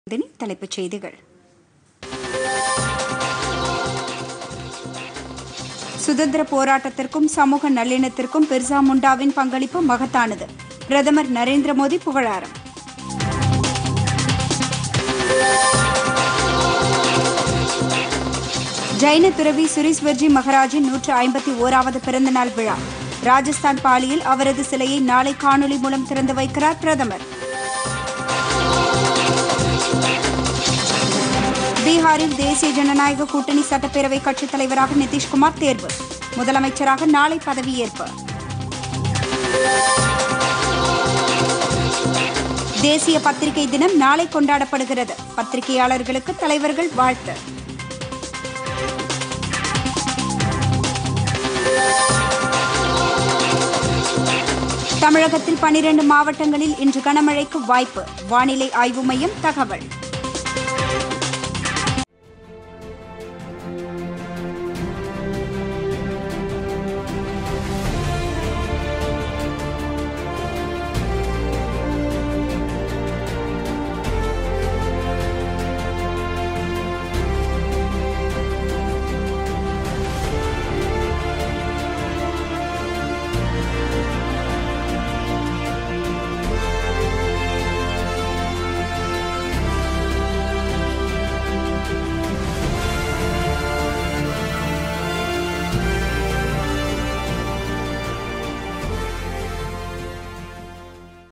தினி தலைப்புச் செய்திகள் சுதந்திர போராட்டத்திற்கும் சமூக நல்லிணத்திற்கும் பிர்சா முண்டாவின் பங்களிப்பு மகத்தானது பிரதமர் நரேந்திர மோடி புகழாரம் ஜைன துறவி சுரீஸ்வர்ஜி மகராஜின் நூற்று ஐம்பத்தி ஓராவது பிறந்தநாள் விழா ராஜஸ்தான் பாலியில் அவரது சிலையை நாளை காணொலி மூலம் திறந்து வைக்கிறார் பிரதமர் பீகாரில் தேசிய ஜனநாயக கூட்டணி சட்டப்பேரவை கட்சித் தலைவராக நிதிஷ்குமார் தேர்வு முதலமைச்சராக நாளை பதவியேற்பு தேசிய பத்திரிகை தினம் நாளை கொண்டாடப்படுகிறது பத்திரிகையாளர்களுக்கு தலைவர்கள் வாழ்த்து தமிழகத்தில் பனிரண்டு மாவட்டங்களில் இன்று கனமழைக்கு வாய்ப்பு வானிலை ஆய்வு மையம் தகவல்